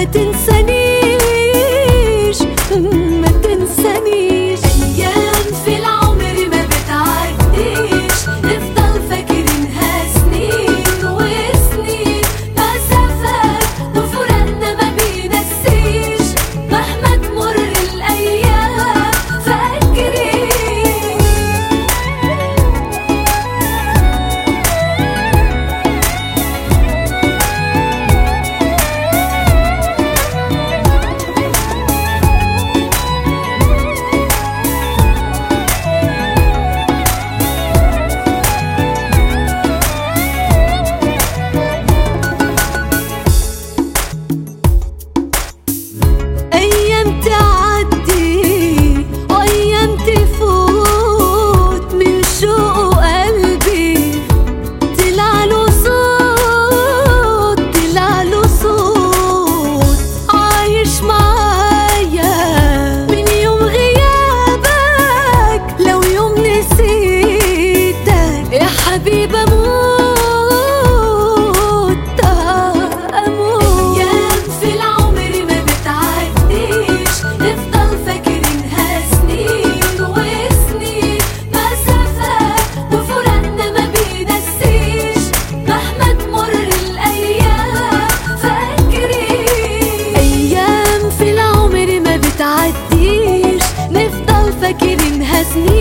تنسانيش ما تنسانيش أيام في العمر ما بتعديش نفضل فاكرينها سنين وسنين مسافات وفراقنا ما بينسيش مهما تمر الأيام فاكرين أيام تعدي وأيام تفوت من شوق قلبي طلع له صوت طلع له صوت عايش معايا من يوم غيابك لو يوم نسيتك يا حبيب أموت أموت أيام في العمر ما بتعديش نفضل فاكرينها سنين وسنين مسافات وفراقنا ما بينسيش مهما تمر الأيام فاكرين أيام في العمر ما بتعديش نفضل فاكرينها سنين